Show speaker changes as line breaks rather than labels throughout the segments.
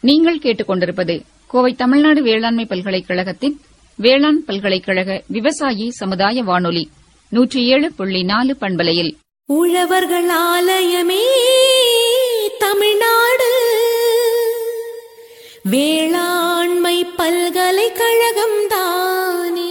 நீங்கள் கேட்டுக்கொண்டிருப்பது கோவை தமிழ்நாடு வேளாண்மை பல்கலைக்கழகத்தின் வேளாண் பல்கலைக்கழக விவசாயி சமுதாய வானொலி நூற்றி ஏழு புள்ளி நாலு பண்பலையில்
உழவர்கள் ஆலயமே தமிழ்நாடு வேளாண்மை பல்கலைக்கழகம் தானே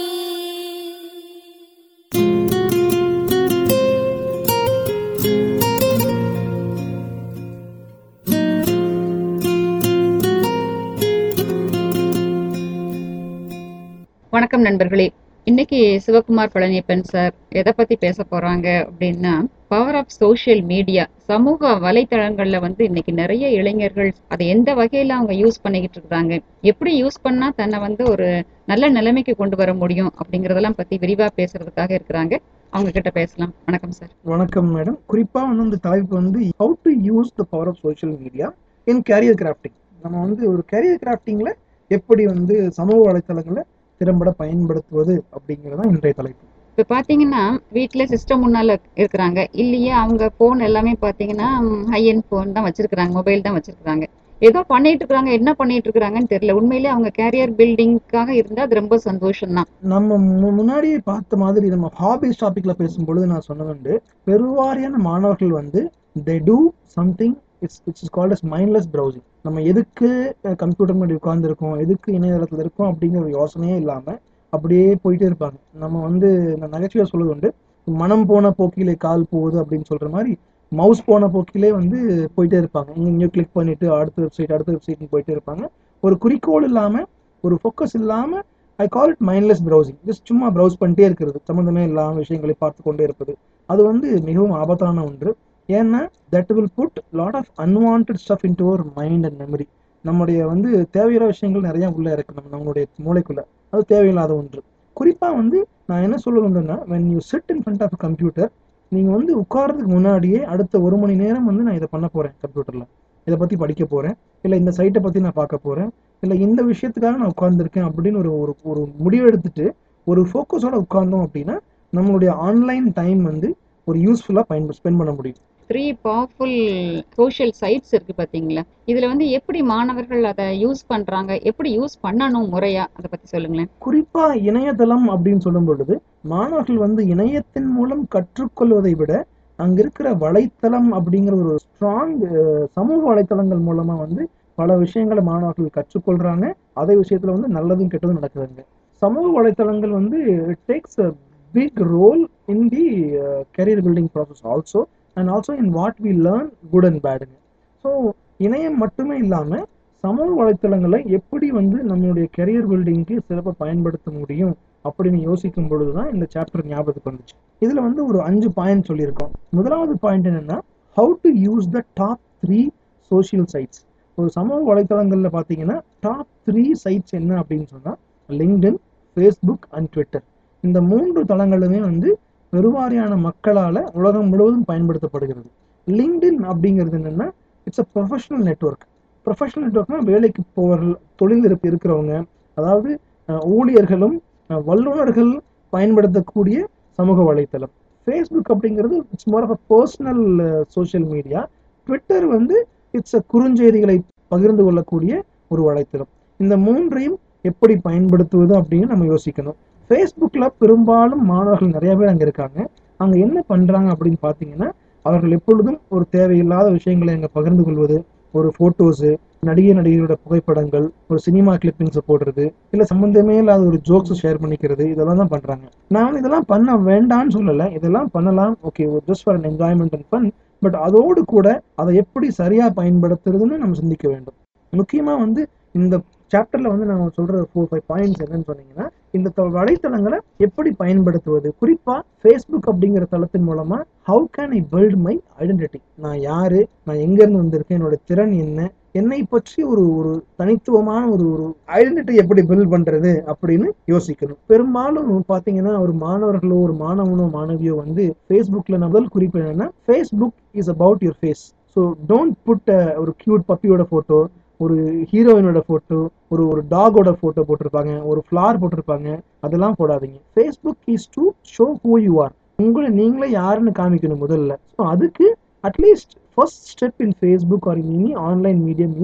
வணக்கம் நண்பர்களே இன்னைக்கு சிவகுமார் பழனியப்பன் சார் எதை பத்தி பேச போறாங்க அப்படின்னா பவர் ஆஃப் சோஷியல் மீடியா சமூக வலைத்தளங்கள்ல வந்து இன்னைக்கு நிறைய இளைஞர்கள் அதை எந்த வகையில அவங்க யூஸ் பண்ணிக்கிட்டு இருக்காங்க எப்படி யூஸ் பண்ணா தன்னை வந்து ஒரு நல்ல நிலைமைக்கு கொண்டு வர முடியும் அப்படிங்கறதெல்லாம் பத்தி விரிவா பேசுறதுக்காக இருக்கிறாங்க அவங்க கிட்ட பேசலாம் வணக்கம் சார்
வணக்கம் மேடம் குறிப்பா வந்து இந்த தலைப்பு வந்து how to use the power of social media in career crafting நம்ம வந்து ஒரு கேரியர் கிராஃப்டிங்ல எப்படி வந்து சமூக வலைத்தளங்களை திறம்பட பயன்படுத்துவது அப்படிங்கறதான் இன்றைய தலைப்பு
இப்ப பாத்தீங்கன்னா வீட்ல சிஸ்டம் முன்னால இருக்கிறாங்க இல்லையே அவங்க போன் எல்லாமே பாத்தீங்கன்னா ஹை எண்ட் போன் தான் வச்சிருக்காங்க மொபைல் தான் வச்சிருக்காங்க ஏதோ பண்ணிட்டு இருக்காங்க என்ன பண்ணிட்டு இருக்காங்கன்னு தெரியல உண்மையிலேயே அவங்க கேரியர் பில்டிங்காக இருந்தா அது ரொம்ப சந்தோஷம் தான்
நம்ம மு- முன்னாடியே பார்த்த மாதிரி நம்ம ஹாபிஸ் டாபிக்ல பேசும்பொழுது நான் சொன்னதுண்டு பெருவாரியான மாணவர்கள் வந்து they do something it's it's is called as mindless browsing நம்ம எதுக்கு கம்ப்யூட்டர் முன்னாடி உட்கார்ந்துருக்கோம் எதுக்கு இணையதளத்தில் இருக்கோம் அப்படிங்கிற ஒரு யோசனையே இல்லாம அப்படியே போயிட்டே இருப்பாங்க நம்ம வந்து நான் நகைச்சுவையா சொல்றது உண்டு மனம் போன போக்கிலே கால் போகுது அப்படின்னு சொல்ற மாதிரி மவுஸ் போன போக்கிலே வந்து போயிட்டே இருப்பாங்க இங்க இங்கே கிளிக் பண்ணிட்டு அடுத்த வெப்சைட் அடுத்த வெப்சைட்னு போயிட்டே இருப்பாங்க ஒரு குறிக்கோள் இல்லாம ஒரு ஃபோக்கஸ் இல்லாம I call it mindless browsing just சும்மா ப்ரௌஸ் பண்ணிட்டே இருக்கிறது சம்மந்தமே இல்லாம விஷயங்களை பார்த்து கொண்டே இருப்பது அது வந்து மிகவும் ஆபத்தான ஒன்று ஏன்னா that will put lot of unwanted stuff into our mind and memory நம்முடைய வந்து தேவையான விஷயங்கள் நிறைய உள்ள இருக்கு நம்ம நம்மளுடைய மூளைக்குள்ள அது தேவையில்லாத ஒன்று குறிப்பா வந்து நான் என்ன சொல்ல வந்தேன்னா when you sit in front of a computer நீங்க வந்து உட்கார்றதுக்கு முன்னாடியே அடுத்த ஒரு மணி நேரம் வந்து நான் இதை பண்ண போறேன் கம்ப்யூட்டர்ல இதை பத்தி படிக்க போறேன் இல்ல இந்த சைட்டை பத்தி நான் பார்க்க போறேன் இல்ல இந்த விஷயத்துக்காக நான் உட்கார்ந்துருக்கேன் அப்படின்னு ஒரு ஒரு ஒரு முடிவு எடுத்துட்டு ஒரு ஃபோக்கஸோட உட்கார்ந்தோம் அப்படின்னா நம்மளுடைய ஆன்லைன் டைம் வந்து ஒரு யூஸ்ஃபுல்லா பயன் ஸ்பெண்ட் பண்ண முடியும்
த்ரீ பவர்ஃபுல் சோஷியல் சைட்ஸ் இருக்கு பாத்தீங்களா இதுல வந்து எப்படி மாணவர்கள் அதை யூஸ் பண்றாங்க எப்படி யூஸ் பண்ணணும் முறையா அதை பத்தி சொல்லுங்களேன்
குறிப்பா இணையதளம் அப்படின்னு சொல்லும் பொழுது மாணவர்கள் வந்து இணையத்தின் மூலம் கற்றுக்கொள்வதை விட அங்க இருக்கிற வலைத்தளம் அப்படிங்கிற ஒரு ஸ்ட்ராங் சமூக வலைத்தளங்கள் மூலமா வந்து பல விஷயங்களை மாணவர்கள் கற்றுக்கொள்றாங்க அதே விஷயத்துல வந்து நல்லதும் கெட்டதும் நடக்குதுங்க சமூக வலைத்தளங்கள் வந்து it takes a big role in the career building process also and also in what we learn good and பேடுங்க ஸோ இணையம் மட்டுமே இல்லாம சமூக வலைத்தளங்களை எப்படி வந்து நம்மளுடைய கெரியர் பில்டிங்க்கு சிறப்பாக பயன்படுத்த முடியும் அப்படின்னு யோசிக்கும் பொழுதுதான் இந்த சாப்டர் ஞாபகத்துக்கு வந்துச்சு இதுல வந்து ஒரு அஞ்சு பாயிண்ட் சொல்லியிருக்கோம் முதலாவது பாயிண்ட் என்னன்னா how to use the top three social sites ஒரு சமூக வலைத்தளங்கள்ல பாத்தீங்கன்னா டாப் த்ரீ சைட்ஸ் என்ன அப்படின்னு சொன்னா லிங்க்டின் ஃபேஸ்புக் அண்ட் ட்விட்டர் இந்த மூன்று தளங்களுமே வந்து பெருவாரியான மக்களால உலகம் முழுவதும் பயன்படுத்தப்படுகிறது லிங்க்டின் அப்படிங்கிறது என்னன்னா it's a professional network professional நெட்ஒர்க்னா வேலைக்கு போவர்கள் தொழில் இருப்பு இருக்கிறவங்க அதாவது அஹ், ஊழியர்களும் அஹ், வல்லுநர்கள் பயன்படுத்தக்கூடிய சமூக வலைத்தளம் ஃபேஸ்புக் அப்படிங்கிறது it's more of a personal social media Twitter வந்து இட்ஸ் அ குறுஞ்செய்திகளை பகிர்ந்து கொள்ளக்கூடிய ஒரு வலைத்தளம் இந்த மூன்றையும் எப்படி பயன்படுத்துவது அப்படின்னு நம்ம யோசிக்கணும் ஃபேஸ்புக்ல பெரும்பாலும் மாணவர்கள் நிறைய பேர் அங்க இருக்காங்க அங்க என்ன பண்றாங்க அப்படின்னு பாத்தீங்கன்னா அவர்கள் எப்பொழுதும் ஒரு தேவையில்லாத விஷயங்களை அங்க பகிர்ந்து கொள்வது ஒரு போட்டோஸ் நடிகை நடிகையோட புகைப்படங்கள் ஒரு சினிமா கிளிப்பிங்ஸ் போடுறது இல்ல சம்பந்தமே இல்லாத ஒரு ஜோக்ஸ் ஷேர் பண்ணிக்கிறது இதெல்லாம் தான் பண்றாங்க நான் இதெல்லாம் பண்ண வேண்டாம்னு சொல்லல இதெல்லாம் பண்ணலாம் okay just for enjoyment and fun but அதோடு கூட அதை எப்படி சரியா பயன்படுத்துறதுன்னு நம்ம சிந்திக்க வேண்டும் முக்கியமா வந்து இந்த சாப்டர்ல வந்து நான் சொல்ற ஃபோர் ஃபைவ் பாயிண்ட்ஸ் என்னன்னு சொன்னீங்கன்னா இந்த த- வலைத்தளங்களை எப்படி பயன்படுத்துவது குறிப்பா ஃபேஸ்புக் அப்படிங்கிற தளத்தின் மூலமா how can I build my identity நான் யாரு நான் எங்க இருந்து வந்திருக்கேன் என்னோட திறன் என்ன என்னை பற்றி ஒரு ஒரு தனித்துவமான ஒரு ஒரு ஐடென்டிட்டி எப்படி பில்ட் பண்றது அப்படின்னு யோசிக்கணும் பெரும்பாலும் பாத்தீங்கன்னா ஒரு மாணவர்களோ ஒரு மாணவனோ மாணவியோ வந்து ஃபேஸ்புக்ல முதல் குறிப்பு என்னன்னா Facebook is about your face so don't put ஒரு கியூட் பப்பியோட போட்டோ ஒரு ஹீரோயினோட போட்டோ ஒரு ஒரு டாகோட போட்டோ போட்டிருப்பாங்க ஒரு ஃப்ளார் போட்டிருப்பாங்க அதெல்லாம் போடாதீங்க Facebook is to show who you are உங்களை நீங்களே யாருன்னு காமிக்கணும் முதல்ல ஸோ அதுக்கு at least first step in Facebook or in any online medium is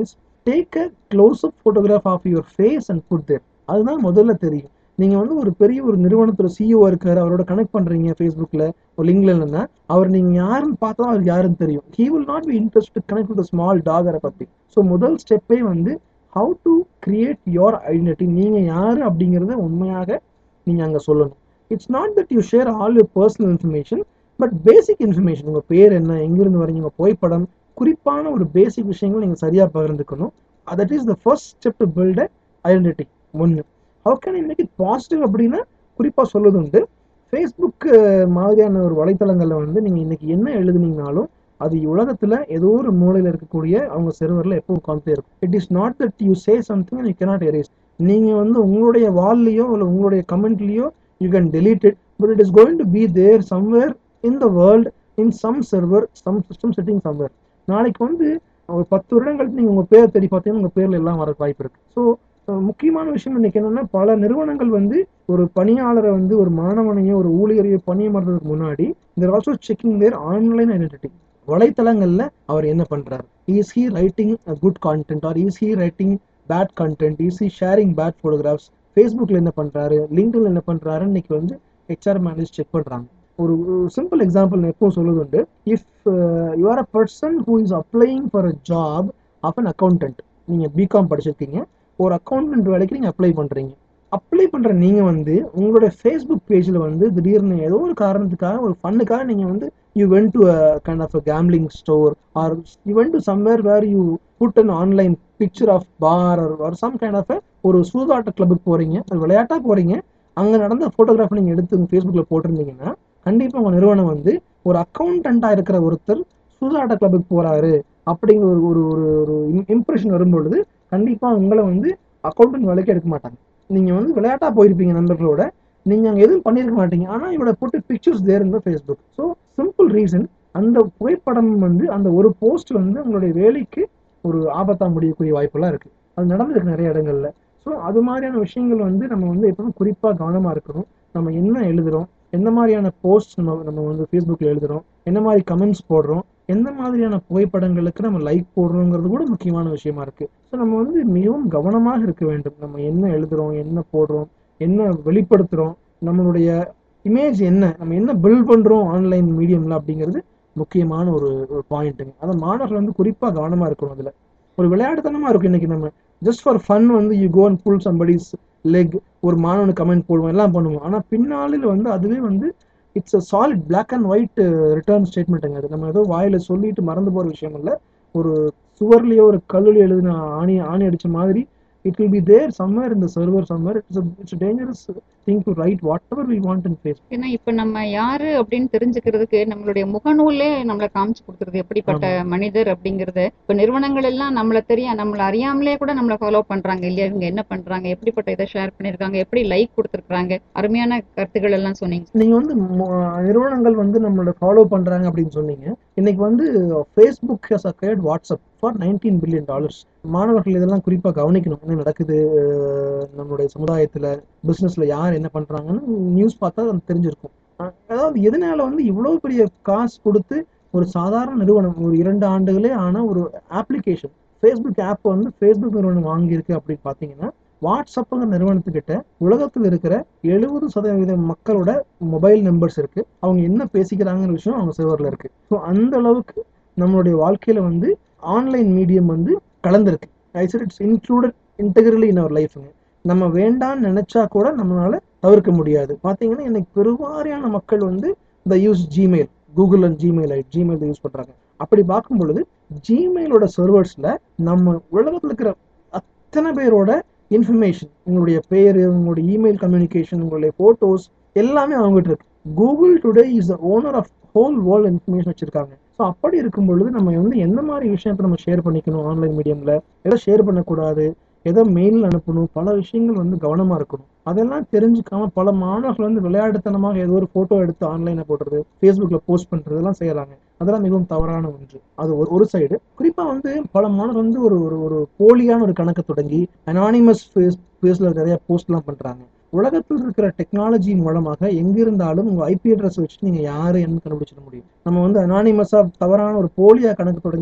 take a close up photograph of your face and put there அதுதான் முதல்ல தெரியும் நீங்க வந்து ஒரு பெரிய ஒரு நிறுவனத்தோட சிஇஓ இருக்காரு அவரோட கனெக்ட் பண்றீங்க ஃபேஸ்புக்ல ஒரு லிங்க்ல இல்லைன்னா அவர் நீங்க யாருன்னு பார்த்தா அவருக்கு யாருன்னு தெரியும் he will not be interest to connect with small டாகரை பத்தி ஸோ முதல் ஸ்டெப்பே வந்து how to create your identity நீங்க யாரு அப்படிங்கறத உண்மையாக நீங்க அங்க சொல்லணும் it's not that you share all your personal information but basic information உங்க பேர் என்ன எங்கிருந்து வரீங்க உங்க புகைப்படம் குறிப்பான ஒரு பேசிக் விஷயங்கள் நீங்க சரியா பகிர்ந்துக்கணும் that is the first step to build identity ஒன்று how can make it positive அப்படின்னா குறிப்பா சொல்லுது உண்டு ஃபேஸ்புக் மாதிரியான ஒரு வலைத்தளங்கள்ல வந்து நீங்க இன்னைக்கு என்ன எழுதுனீங்கனாலும் அது உலகத்துல ஏதோ ஒரு மூலையில இருக்கக்கூடிய அவங்க செர்வர்ல எப்பவும் உட்காந்துட்டே இருக்கும் it is not that you say something you cannot erase நீங்க வந்து உங்களுடைய வால்லையோ இல்லை உங்களுடைய கமெண்ட்லயோ you can delete it but it is going to be there somewhere in the world in some server some system setting somewhere நாளைக்கு வந்து ஒரு பத்து வருடம் கழித்து நீங்க உங்க பேர் தேடி பார்த்தீங்கன்னா உங்க பேர்ல எல்லாம் வர வாய்ப்பு இருக்கு ஸோ முக்கியமான விஷயம் இன்னைக்கு என்னன்னா பல நிறுவனங்கள் வந்து ஒரு பணியாளரை வந்து ஒரு மாணவனையோ ஒரு ஊழியரையோ பணியமர்றதுக்கு முன்னாடி they're also checking their online identity வலைத்தளங்கள்ல அவர் என்ன பண்றாரு is he writing good content or is he writing bad content is he sharing bad photographs ஃபேஸ்புக்கில் என்ன பண்ணுறாரு லிங்க்டில் என்ன பண்ணுறாரு இன்னைக்கு வந்து ஹெச்ஆர் மேனேஜ் செக் பண்ணுறாங்க ஒரு சிம்பிள் எக்ஸாம்பிள் நான் எப்பவும் சொல்லுது உண்டு if you are a person who is applying for a job of an accountant நீங்கள் பிகாம் படிச்சிருக்கீங்க ஒரு அக்கௌண்டன்ட் வேலைக்கு நீங்கள் அப்ளை பண்ணுறீங்க அப்ளை பண்ணுற நீங்கள் வந்து உங்களுடைய ஃபேஸ்புக் பேஜில் வந்து திடீர்னு ஏதோ ஒரு காரணத்துக்காக ஒரு ஃபண்ணுக்காக நீங்கள் வந்து you went to kind of a gambling store or you went to somewhere where you put an online picture of bar or some kind of ஒரு சூதாட்ட கிளப்புக்கு போகிறீங்க அது விளையாட்டாக போகிறீங்க அங்கே நடந்த ஃபோட்டோகிராஃபை நீங்கள் எடுத்து உங்கள் ஃபேஸ்புக்கில் போட்டிருந்தீங்கன்னா கண்டிப்பாக உங்கள் நிறுவனம் வந்து ஒரு அக்கௌண்டண்ட்டாக இருக்கிற ஒருத்தர் சூதாட்ட கிளப்புக்கு போகிறாரு அப்படிங்கிற ஒரு ஒரு ஒரு ஒரு இம்ப்ரெஷன் வரும்பொழுது கண்டிப்பாக உங்களை வந்து அக்கௌண்டன்ட் வேலைக்கு எடுக்க மாட்டாங்க நீங்கள் வந்து விளையாட்டாக போயிருப்பீங்க நண்பர்களோட நீங்கள் அங்கே எதுவும் பண்ணியிருக்க மாட்டீங்க ஆனால் இவட போட்டு பிக்சர்ஸ் தேர் இந்த ஃபேஸ்புக் ஸோ சிம்பிள் ரீசன் அந்த புகைப்படம் வந்து அந்த ஒரு போஸ்ட் வந்து உங்களுடைய வேலைக்கு ஒரு ஆபத்தாக முடியக்கூடிய வாய்ப்பெல்லாம் இருக்குது அது நடந்திருக்கு நிறைய இடங்கள்ல ஸோ அது மாதிரியான விஷயங்கள் வந்து நம்ம வந்து எப்பவும் குறிப்பாக கவனமாக இருக்கணும் நம்ம என்ன எழுதுறோம் எந்த மாதிரியான போஸ்ட் நம்ம நம்ம வந்து ஃபேஸ்புக்கில் எழுதுறோம் என்ன மாதிரி கமெண்ட்ஸ் போடுறோம் எந்த மாதிரியான புகைப்படங்களுக்கு நம்ம லைக் போடுறோங்கிறது கூட முக்கியமான விஷயமா இருக்கு ஸோ நம்ம வந்து மிகவும் கவனமாக இருக்க வேண்டும் நம்ம என்ன எழுதுறோம் என்ன போடுறோம் என்ன வெளிப்படுத்துறோம் நம்மளுடைய இமேஜ் என்ன நம்ம என்ன பில்ட் பண்றோம் ஆன்லைன் மீடியம்ல அப்படிங்கிறது முக்கியமான ஒரு ஒரு பாயிண்ட்டுங்க அதை மாணவர்கள் வந்து குறிப்பாக கவனமா இருக்கணும் அதுல ஒரு விளையாட்டுத்தனமா இருக்கும் இன்னைக்கு நம்ம ஜஸ்ட் ஃபார் ஃபன் வந்து you go and pull somebody's leg ஒரு மாணவனுக்கு கமெண்ட் போடுவோம் எல்லாம் பண்ணுவோம் ஆனா பின்னாளில் வந்து அதுவே வந்து it's a solid black and white written ஸ்டேட்மெண்ட்டுங்க அது நம்ம ஏதோ வாயில சொல்லிட்டு மறந்து போற விஷயம் இல்லை ஒரு சுவர்லயோ ஒரு கல்லுலயோ எழுதின ஆணி ஆணி அடிச்ச மாதிரி it will be there somewhere இந்த server somewhere it's it's dangerous thing to write whatever we want in face
ஏன்னா இப்ப நம்ம யாரு அப்படின்னு தெரிஞ்சுக்கிறதுக்கு நம்மளுடைய முகநூலே நம்மளை காமிச்சு கொடுத்துருது எப்படிப்பட்ட மனிதர் அப்படிங்கறது இப்ப நிறுவனங்கள் எல்லாம் நம்மள தெரியும் நம்மள அறியாமலே கூட நம்மளை ஃபாலோ பண்றாங்க இல்லையா இவங்க என்ன பண்றாங்க எப்படிப்பட்ட இதை ஷேர் பண்ணிருக்காங்க எப்படி லைக் கொடுத்துருக்காங்க அருமையான கருத்துக்கள் எல்லாம் சொன்னீங்க
நீங்க வந்து மு- நிறுவனங்கள் வந்து நம்மளோட ஃபாலோ பண்றாங்க அப்படின்னு சொன்னீங்க இன்னைக்கு வந்து Facebook has acquired WhatsApp for nineteen billion dollars மாணவர்கள் இதெல்லாம் குறிப்பா கவனிக்கணும் என்ன நடக்குது அஹ் நம்மளுடைய சமுதாயத்துல பிசினஸ்ல யார் என்ன பண்றாங்கன்னு நியூஸ் பார்த்தா அது தெரிஞ்சிருக்கும் அஹ் அதாவது எதனால வந்து இவ்வளவு பெரிய காசு கொடுத்து ஒரு சாதாரண நிறுவனம் ஒரு இரண்டு ஆண்டுகளே ஆன ஒரு அப்ளிகேஷன் ஃபேஸ்புக் ஆப் வந்து ஃபேஸ்புக் நிறுவனம் வாங்கியிருக்கு அப்படின்னு பார்த்தீங்கன்னா வாட்ஸ்அப்புங்கிற நிறுவனத்துக்கிட்ட உலகத்தில் இருக்கிற எழுபது சதவீத மக்களோட மொபைல் நம்பர்ஸ் இருக்கு அவங்க என்ன பேசிக்கிறாங்கிற விஷயம் அவங்க சர்வர்ல இருக்கு ஸோ அந்த அளவுக்கு நம்மளுடைய வாழ்க்கையில வந்து ஆன்லைன் மீடியம் வந்து கலந்துருக்கு I said it's included integrally in our லைஃப்ங்க நம்ம வேண்டாம்னு நினைச்சா கூட நம்மளால தவிர்க்க முடியாது பாத்தீங்கன்னா இன்னைக்கு பெருவாரியான மக்கள் வந்து இந்த use Gmail Google and Gmail I Gmail use பண்றாங்க அப்படி பார்க்கும் பொழுது ஜிமெயிலோட சர்வர்ஸ்ல நம்ம உலகத்துல இருக்கிற அத்தனை பேரோட இன்ஃபர்மேஷன் உங்களுடைய பேரு உங்களுடைய இமெயில் கம்யூனிகேஷன் உங்களுடைய போட்டோஸ் எல்லாமே அவங்ககிட்ட இருக்கு Google today is the owner of whole world information வச்சிருக்காங்க ஸோ அப்படி இருக்கும் பொழுது நம்ம வந்து எந்த மாதிரி விஷயத்தை நம்ம ஷேர் பண்ணிக்கணும் ஆன்லைன் மீடியம்ல எதை ஷேர் பண்ணக்கூடாது எதை மெயில் அனுப்பணும் பல விஷயங்கள் வந்து கவனமா இருக்கணும் அதெல்லாம் தெரிஞ்சுக்காம பல மாணவர்கள் வந்து விளையாட்டுத்தனமாக ஏதோ ஒரு போட்டோ எடுத்து ஆன்லைன்ல போடுறது ஃபேஸ்புக்ல போஸ்ட் பண்றது எல்லாம் செய்யறாங்க அதெல்லாம் மிகவும் தவறான ஒன்று அது ஒரு ஒரு சைடு குறிப்பா வந்து பல மாணவர் வந்து ஒரு ஒரு ஒரு போலியான ஒரு கணக்கை தொடங்கி அனானிமஸ் ஃபேஸ் ஃபேஸ்ல நிறைய போஸ்ட் எல்லாம் பண்றாங்க உலகத்தில் இருக்கிற டெக்னாலஜி மூலமாக எங்க இருந்தாலும் உங்க ஐபி அட்ரஸ் வச்சு நீங்க யாரு என்ன கண்டுபிடிச்சிட முடியும் நம்ம வந்து அனானிமஸா தவறான ஒரு போலியா கணக்கு தொடங்கி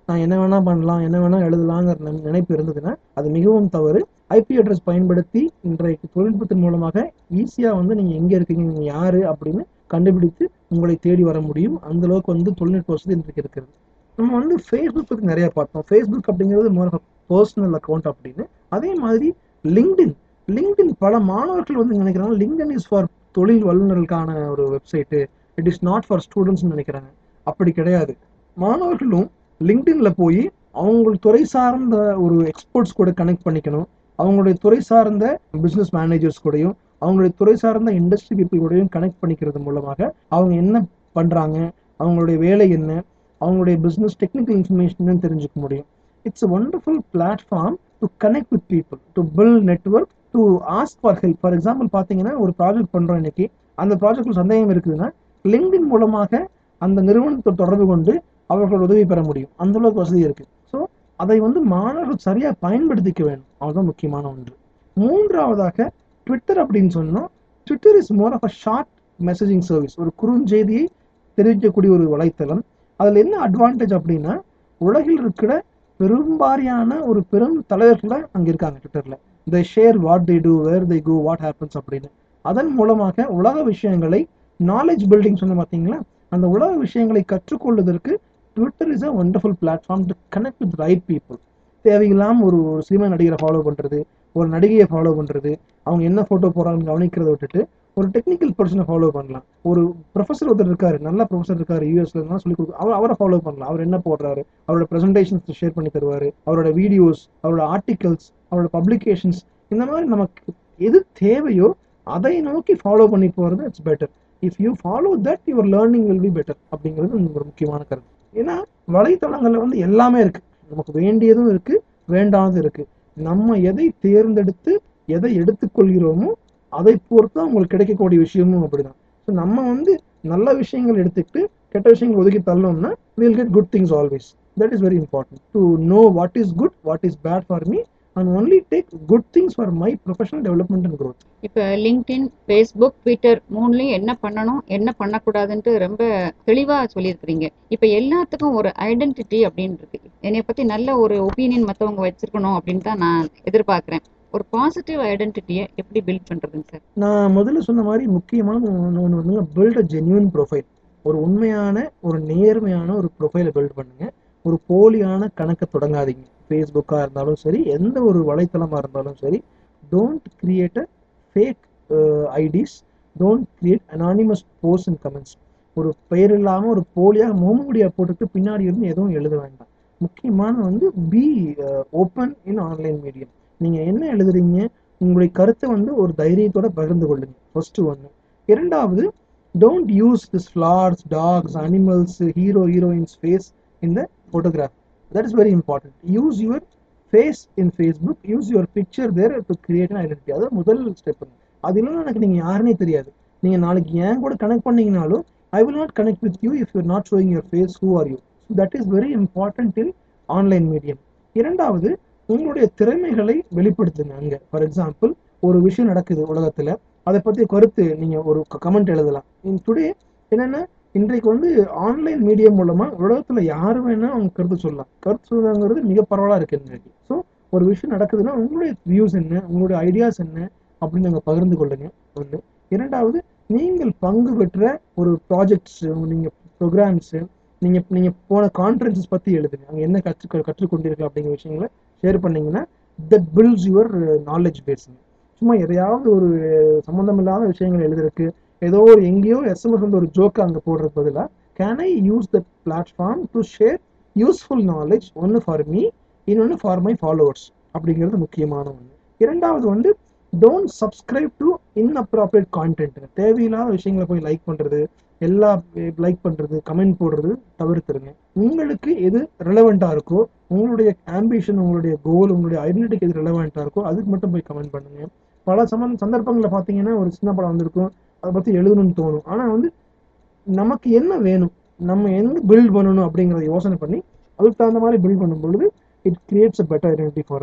நான் என்ன வேணா பண்ணலாம் என்ன வேணா எழுதலாங்கிற நினை- நினைப்பு இருந்ததுன்னா அது மிகவும் தவறு ஐபி அட்ரஸ் பயன்படுத்தி இன்றைக்கு தொழில்நுட்பத்தின் மூலமாக ஈஸியா வந்து நீங்க எங்க இருக்கீங்க நீங்க யாரு அப்படின்னு கண்டுபிடித்து உங்களை தேடி வர முடியும் அந்த அளவுக்கு வந்து தொழில்நுட்ப வசதி இன்றைக்கு இருக்கிறது நம்ம வந்து ஃபேஸ்புக் பத்தி நிறைய பார்த்தோம் ஃபேஸ்புக் அப்படிங்கிறது மோர் பர்சனல் அக்கௌண்ட் அப்படின்னு அதே மாதிரி லிங்க்டின் லிங்க்டின் பல மாணவர்கள் வந்து நினைக்கிறாங்க லிங்க்டின் இஸ் ஃபார் தொழில் வல்லுநர்களுக்கான ஒரு website it is not for students நினைக்கிறாங்க அப்படி கிடையாது மாணவர்களும் லிங்க்டின்ல போய் அவங்கள் துறை சார்ந்த ஒரு எக்ஸ்பர்ட்ஸ் கூட கனெக்ட் பண்ணிக்கணும் அவங்களுடைய துறை சார்ந்த பிசினஸ் மேனேஜர்ஸ் கூடயும் அவங்களுடைய துறை சார்ந்த இண்டஸ்ட்ரி பீப்புள் கூடயும் கனெக்ட் பண்ணிக்கிறது மூலமாக அவங்க என்ன பண்றாங்க அவங்களுடைய வேலை என்ன அவங்களுடைய பிசினஸ் டெக்னிக்கல் இன்ஃபர்மேஷன் தெரிஞ்சுக்க முடியும் it's a wonderful platform to connect with people to build network to ask for help for example பார்த்தீங்கன்னா ஒரு ப்ராஜெக்ட் பண்றோம் இன்னைக்கு அந்த ப்ராஜெக்ட்ல சந்தேகம் இருக்குதுன்னா லிங்க்டின் மூலமாக அந்த நிறுவனத்தை தொடர்பு கொண்டு அவர்கள் உதவி பெற முடியும் அந்த அளவுக்கு வசதி இருக்கு ஸோ அதை வந்து மாணவர்கள் சரியா பயன்படுத்திக்க வேண்டும் அதுதான் முக்கியமான ஒன்று மூன்றாவதாக ட்விட்டர் அப்படின்னு சொன்னோம் Twitter is more of a short messaging service ஒரு குறுஞ்செய்தியை தெரிவிக்கக்கூடிய ஒரு வலைத்தளம் அதில் என்ன அட்வான்டேஜ் அப்படின்னா உலகில் இருக்கிற பெரும்பாரியான ஒரு பெரும் தலைவர்கள் அங்கே இருக்காங்க ட்விட்டரில் they share what they do where they go what happens அப்படின்னு அதன் மூலமாக உலக விஷயங்களை நாலேஜ் பில்டிங் சொன்ன பார்த்தீங்களா அந்த உலக விஷயங்களை கற்றுக்கொள்வதற்கு Twitter is a wonderful platform to connect with right people தேவையில்லாம ஒரு ஒரு சினிமா நடிகரை ஃபாலோ பண்றது ஒரு நடிகையை ஃபாலோ பண்றது அவங்க என்ன போட்டோ போறாங்கன்னு கவனிக்கிறத விட்டுட்டு ஒரு டெக்னிக்கல் பர்சனை ஃபாலோ பண்ணலாம் ஒரு ப்ரொஃபஸர் ஒருத்தர் இருக்காரு நல்ல ப்ரொஃபஸர் இருக்காரு யூஎஸ்ல இருந்தா சொல்லி கொடுக்க அவர் அவரை ஃபாலோ பண்ணலாம் அவர் என்ன போடுறாரு அவரோட ப்ரெசன்டேஷன்ஸ் ஷேர் பண்ணி தருவாரு அவரோட வீடியோஸ் அவரோட ஆர்டிகல்ஸ் அவரோட பப்ளிகேஷன்ஸ் இந்த மாதிரி நமக்கு எது தேவையோ அதை நோக்கி ஃபாலோ பண்ணி போறது it's better if you follow that your learning will be better அப்படிங்கிறது ஒரு முக்கியமான கருத்து ஏன்னா வலைத்தளங்கள்ல வந்து எல்லாமே இருக்கு நமக்கு வேண்டியதும் இருக்கு வேண்டாததும் இருக்கு நம்ம எதை தேர்ந்தெடுத்து எதை எடுத்துக்கொள்கிறோமோ அதை பொறுத்து தான் உங்களுக்கு கிடைக்கக்கூடிய விஷயமும் அப்படிதான் ஸோ நம்ம வந்து நல்ல விஷயங்கள் எடுத்துக்கிட்டு கெட்ட விஷயங்கள் ஒதுக்கி தள்ளோம்னா will get good things always that is very important to know what is good what is bad for me and only take good things for my professional development and growth
இப்போ லிங்க்டின் ஃபேஸ்புக் ட்விட்டர் மூணுலையும் என்ன பண்ணணும் என்ன பண்ணக்கூடாதுன்ட்டு ரொம்ப தெளிவா சொல்லியிருக்கிறீங்க இப்போ எல்லாத்துக்கும் ஒரு ஐடென்டிட்டி அப்படின்னு இருக்கு என்னை பத்தி நல்ல ஒரு ஒப்பீனியன் மற்றவங்க வச்சிருக்கணும் அப்படின்னு தான் நான் எதிர்பார்க்கிறேன் ஒரு பாசிட்டிவ் ஐடென்டிட்டியை எப்படி பில்ட் பண்றதுங்க சார்
நான் முதல்ல சொன்ன மாதிரி முக்கியமான ஒன்று ஒன்று வந்து பில்ட் அ ஜென்யூன் ப்ரொஃபைல் ஒரு உண்மையான ஒரு நேர்மையான ஒரு ப்ரொஃபைலை பில்ட் பண்ணுங்க ஒரு போலியான கணக்கை தொடங்காதீங்க ஃபேஸ்புக்காக இருந்தாலும் சரி எந்த ஒரு வலைத்தளமாக இருந்தாலும் சரி don't create a fake IDs don't create anonymous post and comments ஒரு பெயர் இல்லாமல் ஒரு போலியாக முகமூடியா போட்டுட்டு பின்னாடி இருந்து எதுவும் எழுத வேண்டாம் முக்கியமான வந்து be open in online medium நீங்க என்ன எழுதுறீங்க உங்களுடைய கருத்தை வந்து ஒரு தைரியத்தோட பகிர்ந்து கொள்ளுங்க ஃபர்ஸ்ட் ஒன்று இரண்டாவது don't use this flowers dogs animals hero heroines face in the photograph that is very important use your face in Facebook use your picture there to create an identity அது முதல் ஸ்டெப் அது இல்லைன்னா எனக்கு நீங்க யாருன்னே தெரியாது நீங்க நாளைக்கு ஏன் கூட கனெக்ட் பண்ணீங்கனாலும் I will not connect with you if you're not showing your face who are you that is very important in online medium இரண்டாவது உங்களுடைய திறமைகளை வெளிப்படுத்துங்க அங்க ஃபார் எக்ஸாம்பிள் ஒரு விஷயம் நடக்குது உலகத்துல அதை பத்தி கருத்து நீங்க ஒரு கமெண்ட் எழுதலாம் இன் டுடே என்னன்னா இன்றைக்கு வந்து ஆன்லைன் மீடியம் மூலமா உலகத்துல யாரு வேணா அவங்க கருத்து சொல்லலாம் கருத்து சொல்லுங்கிறது மிக பரவலா இருக்கு இன்னைக்கு ஸோ ஒரு விஷயம் நடக்குதுன்னா உங்களுடைய வியூஸ் என்ன உங்களுடைய ஐடியாஸ் என்ன அப்படின்னு நீங்க பகிர்ந்து கொள்ளுங்க ஒன்று இரண்டாவது நீங்கள் பங்கு பெற்ற ஒரு ப்ராஜெக்ட்ஸ் நீங்க ப்ரோக்ராம்ஸ் நீங்க நீங்க போன கான்ஃபரன்சஸ் பத்தி எழுதுங்க அங்க என்ன கற்று கற்றுக்கொண்டீர்கள் அப்படிங்கிற விஷயங்களை ஷேர் பண்ணீங்கன்னா தட் பில்ட்ஸ் யுவர் நாலேஜ் பேஸுங்க சும்மா எதையாவது ஒரு சம்மந்தம் இல்லாத விஷயங்கள் எழுதுறதுக்கு ஏதோ ஒரு எங்கேயோ எஸ்எம்எஸ் வந்து ஒரு ஜோக்கு அங்கே போடுறது பதிலாக can I use that platform to share useful knowledge ஒன்று ஃபார் மீ இன்னொன்று ஃபார் மை ஃபாலோவர்ஸ் அப்படிங்கிறது முக்கியமான ஒன்று இரண்டாவது வந்து don't subscribe to inappropriate content தேவையில்லாத விஷயங்களை போய் லைக் பண்ணுறது எல்லா லைக் பண்ணுறது கமெண்ட் போடுறது தவிர்த்துருங்க உங்களுக்கு எது ரிலவெண்ட்டாக இருக்கோ உங்களுடைய ஆம்பிஷன் உங்களுடைய கோல் உங்களுடைய ஐடென்டிட்டிக்கு எது ரிலவெண்ட்டாக இருக்கோ அதுக்கு மட்டும் போய் கமெண்ட் பண்ணுங்க பல சம சந்தர்ப்பங்களில் பார்த்தீங்கன்னா ஒரு சின்ன படம் வந்திருக்கும் அதை பற்றி எழுதணும்னு தோணும் ஆனால் வந்து நமக்கு என்ன வேணும் நம்ம எங்க பில்ட் பண்ணணும் அப்படிங்கிறத யோசனை பண்ணி அதுக்கு தகுந்த மாதிரி பில்ட் பண்ணும் பொழுது it creates a better identity for us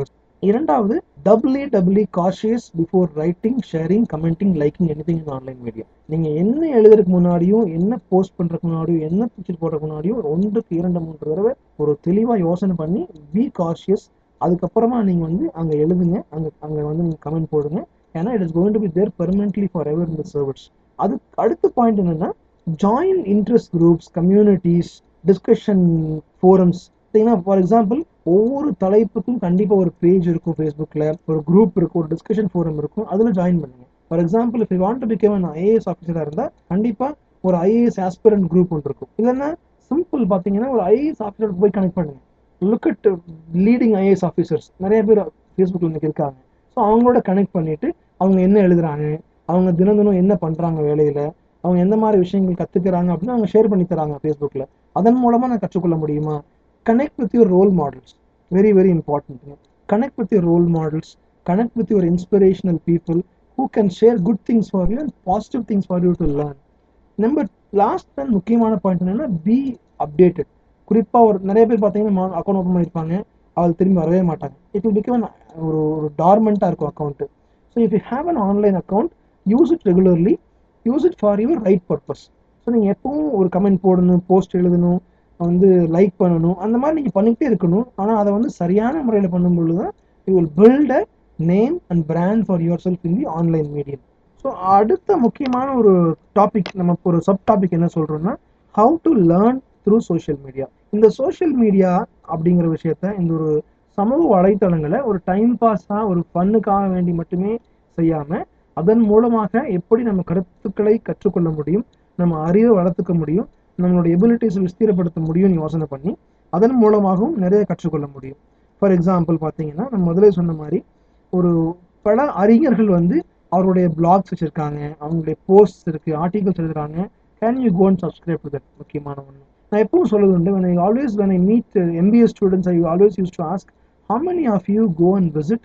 இரண்டாவது W W cautious before writing sharing commenting liking anything in online media நீங்க என்ன எழுதுறதுக்கு முன்னாடியும் என்ன போஸ்ட் பண்றதுக்கு முன்னாடியும் என்ன பிக்சர் போடுறதுக்கு முன்னாடியும் ஒன்றுக்கு இரண்டு மூன்று தடவை ஒரு தெளிவா யோசனை பண்ணி பி காஷியஸ் அதுக்கப்புறமா நீங்க வந்து அங்க எழுதுங்க அங்க அங்க வந்து நீங்க கமெண்ட் போடுங்க ஏன்னா it is going to be there permanently forever இந்த சர்வர்ஸ் அது அடுத்த பாயிண்ட் என்னன்னா join interest groups communities discussion forums பார்த்தீங்கன்னா ஃபார் எக்ஸாம்பிள் ஒவ்வொரு தலைப்புக்கும் கண்டிப்பாக ஒரு பேஜ் இருக்கும் ஃபேஸ்புக்கில் ஒரு குரூப் இருக்கும் ஒரு டிஸ்கஷன் ஃபோரம் இருக்கும் அதில் ஜாயின் பண்ணுங்க for example if you want to become an IAS ஆஃபீஸராக இருந்தால் கண்டிப்பாக ஒரு ஐஏஎஸ் ஆஸ்பிரண்ட் குரூப் ஒன்று இருக்கும் இல்லைன்னா சிம்பிள் பார்த்தீங்கன்னா ஒரு ஐஏஎஸ் ஆஃபீஸருக்கு போய் கனெக்ட் பண்ணுங்க look at leading IAS officers நிறைய பேர் ஃபேஸ்புக்கில் இன்னைக்கு இருக்காங்க ஸோ அவங்களோட கனெக்ட் பண்ணிட்டு அவங்க என்ன எழுதுறாங்க அவங்க தினம் தினம் என்ன பண்ணுறாங்க வேலையில் அவங்க எந்த மாதிரி விஷயங்கள் கற்றுக்கிறாங்க அப்படின்னு அவங்க ஷேர் பண்ணி தராங்க ஃபேஸ்புக்கில் அதன் மூலமாக நான் கற்றுக்கொள்ள முடியுமா connect with your role models very very important connect with your role models connect with your inspirational people who can share good things for you and positive things for you to learn number last and முக்கியமான point என்னன்னா be updated குறிப்பாக ஒரு நிறைய பேர் பார்த்தீங்கன்னா account open பண்ணியிருப்பாங்க அவள் திரும்பி வரவே மாட்டாங்க இட் வில் பிகம் ஒரு ஒரு டார்மெண்ட்டாக இருக்கும் account so if you have an online account use it regularly use it for your right purpose so நீங்கள் எப்பவும் ஒரு கமெண்ட் போடணும் போஸ்ட் எழுதணும் வந்து லைக் பண்ணணும் அந்த மாதிரி நீங்கள் பண்ணிக்கிட்டே இருக்கணும் ஆனால் அதை வந்து சரியான முறையில் பண்ணும்பொழுது தான் you will build a name and brand for yourself in the online medium so அடுத்த முக்கியமான ஒரு டாபிக் நம்ம ஒரு சப் டாபிக் என்ன சொல்கிறோம்னா how to learn through social media இந்த சோஷியல் மீடியா அப்படிங்கிற விஷயத்த இந்த ஒரு சமூக வலைத்தளங்களை ஒரு டைம் பாஸாக ஒரு ஃபன்னுக்காக வேண்டி மட்டுமே செய்யாமல் அதன் மூலமாக எப்படி நம்ம கருத்துக்களை கற்றுக்கொள்ள முடியும் நம்ம அறிவை வளர்த்துக்க முடியும் நம்மளுடைய எபிலிட்டிஸ் விஸ்தீரப்படுத்த முடியும்னு யோசனை பண்ணி அதன் மூலமாகவும் நிறைய கற்றுக்கொள்ள முடியும் ஃபார் எக்ஸாம்பிள் பார்த்தீங்கன்னா நம்ம முதலே சொன்ன மாதிரி ஒரு பல அறிஞர்கள் வந்து அவருடைய பிளாக்ஸ் வச்சுருக்காங்க அவங்களுடைய போஸ்ட் இருக்குது ஆர்டிகல்ஸ் எழுதுறாங்க can you go and subscribe to that முக்கியமான ஒன்று நான் எப்பவும் சொல்லுது உண்டு when I always when I meet uh, MBA students I always used to ask how many of you go and visit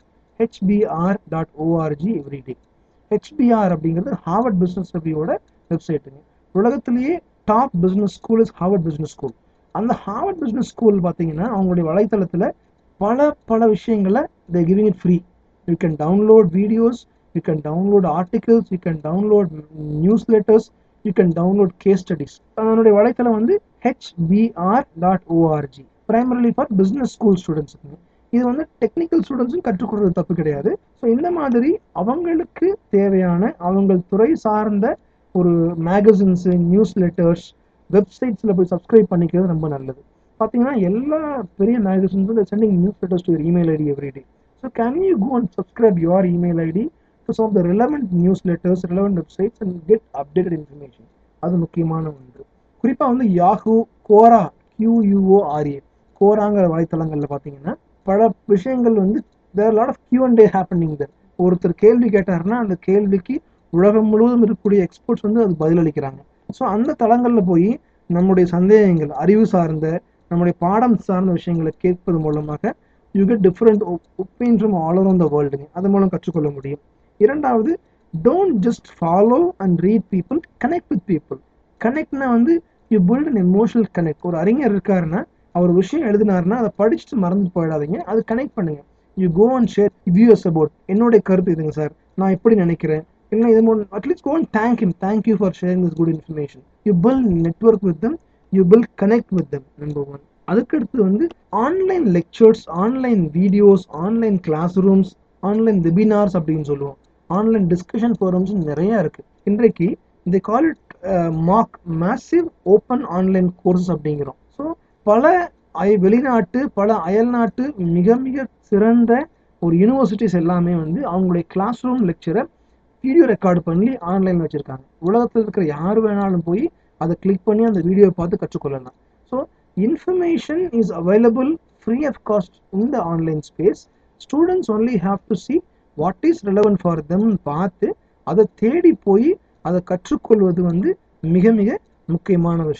hbr.org every day HBR அப்படிங்கிறது Harvard Business ரிவ்யூவோட வெப்சைட்டுங்க உலகத்திலேயே top business school is Harvard Business School அந்த Harvard Business School பார்த்தீங்கன்னா அவங்களுடைய வலைத்தளத்தில் பல பல விஷயங்களை they giving it free you can download videos you can download articles you can download newsletters you can download case studies அதனுடைய வலைத்தளம் வந்து HBR dot org primarily for business school ஸ்டூடெண்ட்ஸுக்கு இது வந்து டெக்னிக்கல் ஸ்டூடெண்ட்ஸும் கற்றுக்கொடுறது தப்பு கிடையாது ஸோ இந்த மாதிரி அவங்களுக்கு தேவையான அவங்கள் துறை சார்ந்த ஒரு மேகசின்ஸு நியூஸ் லெட்டர்ஸ் வெப்சைட்ஸில் போய் சப்ஸ்கிரைப் பண்ணிக்கிறது ரொம்ப நல்லது பார்த்தீங்கன்னா எல்லா பெரிய மேகசின்ஸும் sending newsletters to email ID every day so can you go and subscribe your email ID to some of the relevant newsletters relevant websites and get updated information அது முக்கியமான ஒன்று குறிப்பாக வந்து யாஹூ கோரா கியூயூஓஆர்ஏ கோராங்கிற வலைத்தளங்களில் பார்த்தீங்கன்னா பல விஷயங்கள் வந்து there lot of Q and A happening there ஒருத்தர் கேள்வி கேட்டாருன்னா அந்த கேள்விக்கு உலகம் முழுவதும் இருக்கக்கூடிய எக்ஸ்பர்ட்ஸ் வந்து அது பதிலளிக்கிறாங்க ஸோ அந்த தளங்களில் போய் நம்முடைய சந்தேகங்கள் அறிவு சார்ந்த நம்முடைய பாடம் சார்ந்த விஷயங்களை கேட்பது மூலமாக you get different opinion from all over the வேர்ல்டுங்க அது மூலம் கற்றுக்கொள்ள முடியும் இரண்டாவது don't just follow and read people connect with people கனெக்ட்னா வந்து you build an emotional connect ஒரு அறிஞர் இருக்காருன்னா அவர் விஷயம் எழுதினாருன்னா அதை படிச்சுட்டு மறந்து போயிடாதீங்க அது கனெக்ட் பண்ணுங்க you go and share views about என்னுடைய கருத்து இதுங்க சார் நான் எப்படி நினைக்கிறேன் இல்லை இது at least go and thank him thank you for sharing this good information you will network with them you will connect with them number one அதுக்கடுத்து வந்து online lectures online videos online class rooms online webinars அப்படின்னு சொல்லுவோம் online discussion forums நிறைய இருக்கு இன்றைக்கு இந்த call it MOOC massive open online courses அப்படிங்கிறோம் so பல அய வெளிநாட்டு பல அயல்நாட்டு மிக மிக சிறந்த ஒரு யூனிவர்சிட்டிஸ் எல்லாமே வந்து அவங்களுடைய கிளாஸ் ரூம் லெக்சரை வீடியோ ரெக்கார்டு பண்ணி ஆன்லைனில் வச்சுருக்காங்க உலகத்தில் இருக்கிற யார் வேணாலும் போய் அதை கிளிக் பண்ணி அந்த வீடியோ பார்த்து கற்றுக்கொள்ளலாம் so information is available free of cost in the online space students only have to see what is relevant for them பார்த்து அதை தேடி போய் அதை கற்றுக்கொள்வது வந்து மிக மிக முக்கியமான விஷயம்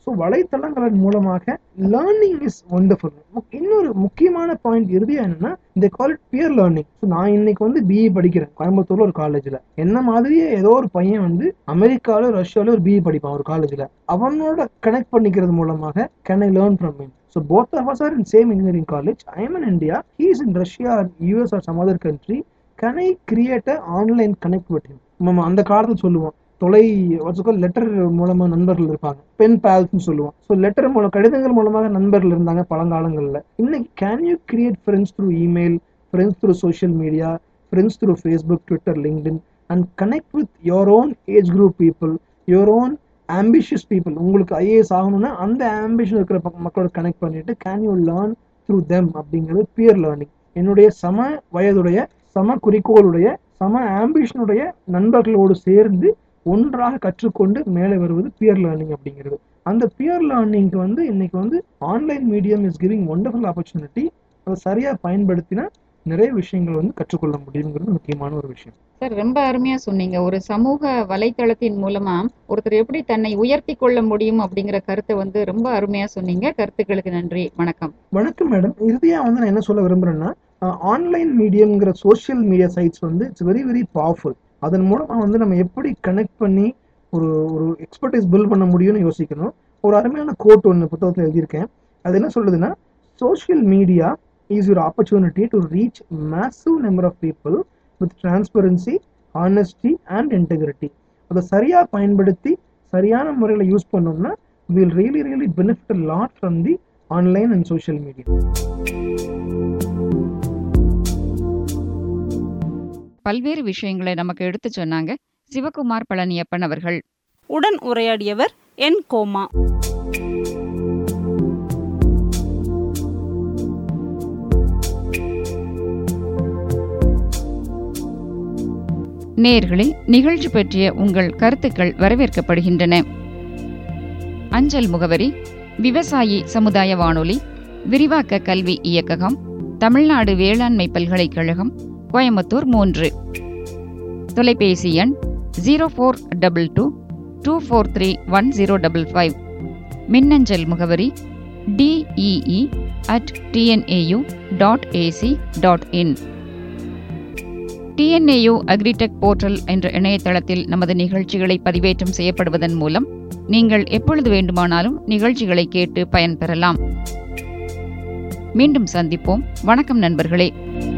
ஸோ வலைத்தளங்களின் மூலமாக லேர்னிங் இஸ் ஒண்டர்ஃபுல் இன்னொரு முக்கியமான பாயிண்ட் இறுதியா என்னன்னா இந்த கால் பியர் லேர்னிங் ஸோ நான் இன்னைக்கு வந்து பிஇ படிக்கிறேன் கோயம்புத்தூர்ல ஒரு காலேஜ்ல என்ன மாதிரியே ஏதோ ஒரு பையன் வந்து அமெரிக்கால ரஷ்யால ஒரு பிஇ படிப்பான் ஒரு காலேஜ்ல அவனோட கனெக்ட் பண்ணிக்கிறது மூலமாக can I learn from him So both of us are in same engineering college. I am in India. He is in Russia or US or some other country. Can I create a online connect with him? நம்ம அந்த காலத்தில் சொல்லுவோம் தொலை letter மூலமா நண்பர்கள் இருப்பாங்க pen பேல்ஸ்னு சொல்லுவோம் so letter மூலம் கடிதங்கள் மூலமாக நண்பர்கள் இருந்தாங்க பழங்காலங்களில் இன்னைக்கு can you create friends through email friends through social media friends through Facebook Twitter LinkedIn and connect with your own age group people your own ambitious people உங்களுக்கு ஐஏஎஸ் ஆகணும்னா அந்த ஆம்பிஷன் இருக்கிற பக்க- மக்களோட கனெக்ட் பண்ணிட்டு can you learn through them அப்படிங்கிறது peer learning என்னுடைய சம வயதுடைய சம குறிக்கோளுடைய சம ஆம்பிஷனுடைய நண்பர்களோடு சேர்ந்து ஒன்றாக கற்றுக்கொண்டு மேலே வருவது பியர் லேர்னிங் அப்படிங்கிறது அந்த பியர் லேர்னிங்க்கு வந்து இன்னைக்கு வந்து online medium is giving wonderful opportunity அதை சரியா பயன்படுத்தினா நிறைய விஷயங்கள் வந்து கற்றுக்கொள்ள முடியுங்கிறது முக்கியமான ஒரு விஷயம்
சார் ரொம்ப அருமையா சொன்னீங்க ஒரு சமூக வலைத்தளத்தின் மூலமா ஒருத்தர் எப்படி தன்னை உயர்த்தி கொள்ள முடியும் அப்படிங்கிற கருத்தை வந்து ரொம்ப அருமையா சொன்னீங்க கருத்துக்களுக்கு நன்றி வணக்கம்
வணக்கம் மேடம் இறுதியா வந்து நான் என்ன சொல்ல விரும்புறேன்னா ஆன்லைன் மீடியம்ங்கிற சோஷியல் மீடியா சைட்ஸ் வந்து இட்ஸ் வெரி வெரி பவர்ஃபுல் அதன் மூலமா வந்து நம்ம எப்படி கனெக்ட் பண்ணி ஒரு ஒரு எக்ஸ்பர்டைஸ் பில்ட் பண்ண முடியும்னு யோசிக்கணும் ஒரு அருமையான கோட் ஒன்று புத்தகத்தில் எழுதியிருக்கேன் அது என்ன சொல்லுதுன்னா social media is your opportunity to reach massive number of people with transparency honesty and integrity அதை சரியா பயன்படுத்தி சரியான முறையில் யூஸ் பண்ணோம்னா will really really benefit lot from the online and social media
பல்வேறு விஷயங்களை நமக்கு எடுத்து சொன்னாங்க சிவகுமார் பழனியப்பன் அவர்கள்
உடன் உரையாடியவர் என் கோமா
நேயர்களே நிகழ்ச்சி பற்றிய உங்கள் கருத்துக்கள் வரவேற்கப்படுகின்றன அஞ்சல் முகவரி விவசாயி சமுதாய வானொலி விரிவாக்க கல்வி இயக்ககம் தமிழ்நாடு வேளாண்மை பல்கலைக்கழகம் கோயம்புத்தூர் மூன்று தொலைபேசி எண் zero four double two two four three one zero double five மின்னஞ்சல் முகவரி DEE at TNAU dot AC dot in TNAU agritech portal என்ற இணையதளத்தில் நமது நிகழ்ச்சிகளை பதிவேற்றம் செய்யப்படுவதன் மூலம் நீங்கள் எப்பொழுது வேண்டுமானாலும் நிகழ்ச்சிகளை கேட்டு பயன்பெறலாம் மீண்டும் சந்திப்போம் வணக்கம் நண்பர்களே